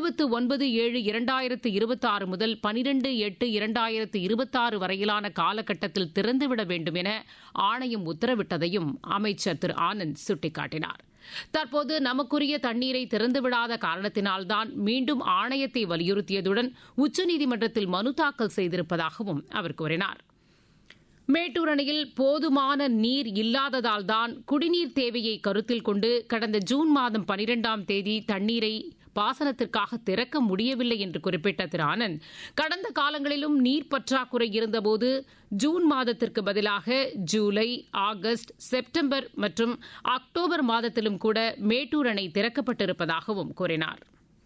இருபத்து ஒன்பது ஏழு இரண்டாயிரத்து இருபத்தாறு முதல் பனிரெண்டு எட்டு இரண்டாயிரத்து இருபத்தாறு வரையிலான காலகட்டத்தில் திறந்துவிட வேண்டும் என ஆணையம் உத்தரவிட்டதையும் அமைச்சர் திரு ஆனந்த் சுட்டிக்காட்டினார் தற்போது நமக்குரிய தண்ணீரை திறந்துவிடாத காரணத்தினால்தான் மீண்டும் ஆணையத்தை வலியுறுத்தியதுடன் உச்சநீதிமன்றத்தில் மனு தாக்கல் செய்திருப்பதாகவும் அவர் கூறினார் மேட்டூர் அணையில் போதுமான நீர் இல்லாததால்தான் குடிநீர் தேவையை கருத்தில் கொண்டு கடந்த ஜூன் மாதம் பனிரெண்டாம் தேதி தண்ணீரை பாசனத்திற்காக திறக்க முடியவில்லை என்று குறிப்பிட்ட திரு ஆனந்த் கடந்த காலங்களிலும் நீர் பற்றாக்குறை இருந்தபோது ஜூன் மாதத்திற்கு பதிலாக ஜூலை ஆகஸ்ட் செப்டம்பர் மற்றும் அக்டோபர் மாதத்திலும் கூட மேட்டூர் அணை திறக்கப்பட்டிருப்பதாகவும் கூறினார்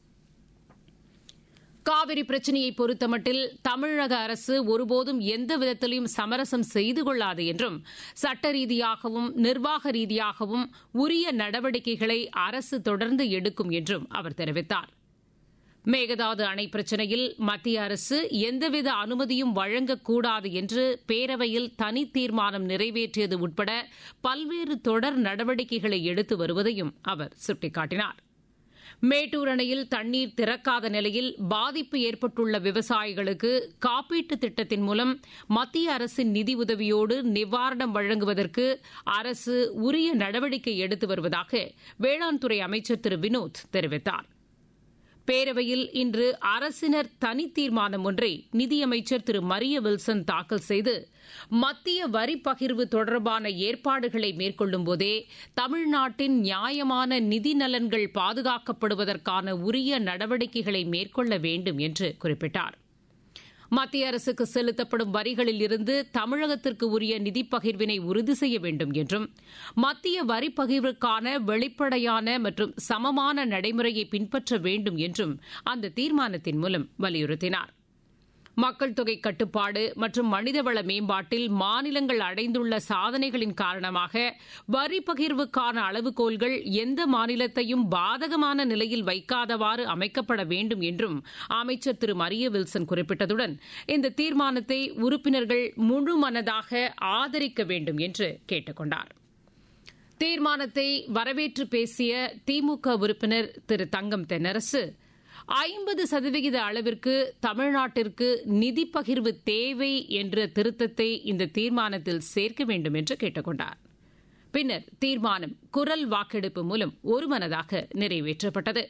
காவிரி பிரச்சினையை பொறுத்தமட்டில் தமிழக அரசு ஒருபோதும் எந்த விதத்திலும் சமரசம் செய்து கொள்ளாது என்றும் சட்ட ரீதியாகவும் நிர்வாக ரீதியாகவும் உரிய நடவடிக்கைகளை அரசு தொடர்ந்து எடுக்கும் என்றும் அவர் தெரிவித்தார் மேகதாது அணை பிரச்சினையில் மத்திய அரசு எந்தவித அனுமதியும் வழங்கக்கூடாது என்று பேரவையில் தனி தீர்மானம் நிறைவேற்றியது உட்பட பல்வேறு தொடர் நடவடிக்கைகளை எடுத்து வருவதையும் அவர் சுட்டிக்காட்டினார் மேட்டூர் அணையில் தண்ணீர் திறக்காத நிலையில் பாதிப்பு ஏற்பட்டுள்ள விவசாயிகளுக்கு காப்பீட்டு திட்டத்தின் மூலம் மத்திய அரசின் நிதி உதவியோடு நிவாரணம் வழங்குவதற்கு அரசு உரிய நடவடிக்கை எடுத்து வருவதாக வேளாண் துறை அமைச்சர் திரு வினோத் தெரிவித்தார் பேரவையில் இன்று அரசினர் தனி தீர்மானம் ஒன்றை நிதியமைச்சர் திரு மரிய வில்சன் தாக்கல் செய்து மத்திய வரி பகிர்வு தொடர்பான ஏற்பாடுகளை மேற்கொள்ளும் போதே தமிழ்நாட்டின் நியாயமான நிதி நலன்கள் பாதுகாக்கப்படுவதற்கான உரிய நடவடிக்கைகளை மேற்கொள்ள வேண்டும் என்று குறிப்பிட்டார் மத்திய அரசுக்கு செலுத்தப்படும் வரிகளில் இருந்து தமிழகத்திற்கு உரிய நிதி பகிர்வினை உறுதி செய்ய வேண்டும் என்றும் மத்திய வரி பகிர்வுக்கான வெளிப்படையான மற்றும் சமமான நடைமுறையை பின்பற்ற வேண்டும் என்றும் அந்த தீர்மானத்தின் மூலம் வலியுறுத்தினார் மக்கள் தொகை கட்டுப்பாடு மற்றும் மனிதவள மேம்பாட்டில் மாநிலங்கள் அடைந்துள்ள சாதனைகளின் காரணமாக வரி பகிர்வுக்கான அளவுகோல்கள் எந்த மாநிலத்தையும் பாதகமான நிலையில் வைக்காதவாறு அமைக்கப்பட வேண்டும் என்றும் அமைச்சர் திரு மரிய வில்சன் குறிப்பிட்டதுடன் இந்த தீர்மானத்தை உறுப்பினர்கள் முழு மனதாக ஆதரிக்க வேண்டும் என்று கேட்டுக் கொண்டார் தீர்மானத்தை வரவேற்று பேசிய திமுக உறுப்பினர் திரு தங்கம் தென்னரசு ஐம்பது சதவிகித அளவிற்கு தமிழ்நாட்டிற்கு நிதி பகிர்வு தேவை என்ற திருத்தத்தை இந்த தீர்மானத்தில் சேர்க்க வேண்டும் என்று கேட்டுக் கொண்டார் பின்னர் தீர்மானம் குரல் வாக்கெடுப்பு மூலம் ஒருமனதாக நிறைவேற்றப்பட்டது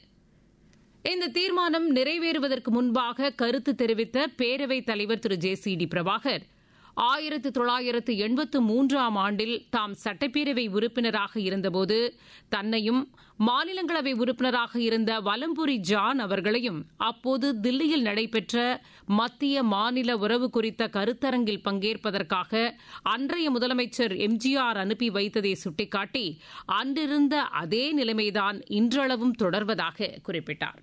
இந்த தீர்மானம் நிறைவேறுவதற்கு முன்பாக கருத்து தெரிவித்த பேரவைத் தலைவர் Thiru J C D Prabhakar ஆயிரத்து தொள்ளாயிரத்து எண்பத்து மூன்றாம் ஆண்டில் தாம் சட்டப்பேரவை உறுப்பினராக இருந்தபோது தன்னையும் மாநிலங்களவை உறுப்பினராக இருந்த வலம்புரி ஜான் அவர்களையும் அப்போது தில்லியில் நடைபெற்ற மத்திய மாநில உறவு குறித்த கருத்தரங்கில் பங்கேற்பதற்காக அன்றைய முதலமைச்சர் எம்ஜிஆர் அனுப்பி வைத்ததை சுட்டிக்காட்டி அன்றிருந்த அதே நிலைமைதான் இன்றளவும் தொடர்வதாக குறிப்பிட்டார்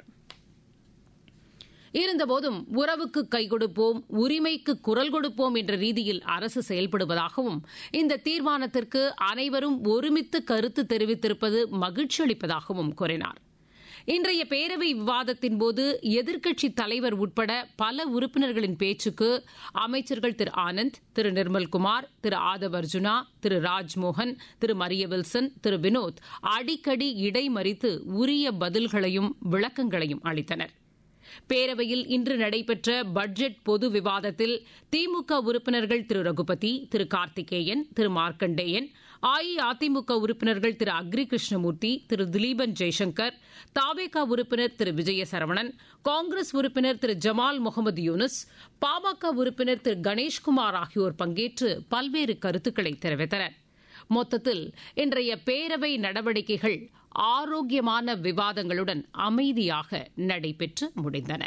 இருந்தபோதும் உறவுக்கு கை கொடுப்போம் உரிமைக்கு குரல் கொடுப்போம் என்ற ரீதியில் அரசு செயல்படுவதாகவும் இந்த தீர்மானத்திற்கு அனைவரும் ஒருமித்து கருத்து தெரிவித்திருப்பது மகிழ்ச்சி அளிப்பதாகவும் கூறினார் இன்றைய பேரவை விவாதத்தின் போது எதிர்க்கட்சித் தலைவர் உட்பட பல உறுப்பினர்களின் பேச்சுக்கு அமைச்சர்கள் திரு ஆனந்த் திரு நிர்மல்குமார் திரு ஆதவ் அர்ஜுனா திரு ராஜ்மோகன் திரு மரிய வில்சன் திரு வினோத் அடிக்கடி இடைமறித்து உரிய பதில்களையும் விளக்கங்களையும் அளித்தனா் பேரவையில் இன்று நடைபெற்ற பட்ஜெட் பொது விவாதத்தில் திமுக உறுப்பினர்கள் திரு ரகுபதி திரு கார்த்திகேயன் திரு மார்க்கண்டேயன் அஇஅதிமுக உறுப்பினர்கள் திரு அக்ரி கிருஷ்ணமூர்த்தி திரு திலீபன் ஜெய்சங்கர் தாவேகா உறுப்பினர் திரு விஜய சரவணன் காங்கிரஸ் உறுப்பினர் திரு ஜமால் முகமது யூனுஸ் பாமக உறுப்பினர் திரு கணேஷ்குமார் ஆகியோர் பங்கேற்று பல்வேறு கருத்துக்களை தெரிவித்தனர் மொத்தத்தில் இன்றைய பேரவை நடவடிக்கைகள் ஆரோக்கியமான விவாதங்களுடன் அமைதியாக நடைபெற்று முடிந்தன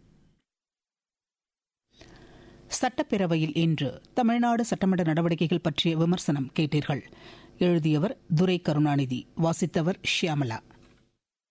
சட்டப்பேரவையில் இன்று தமிழ்நாடு சட்டமன்ற நடவடிக்கைகள் பற்றிய விமர்சனம் கேட்டீர்கள் எழுதியவர் துரை கருணாநிதி வாசித்தவர் ஷியாமலா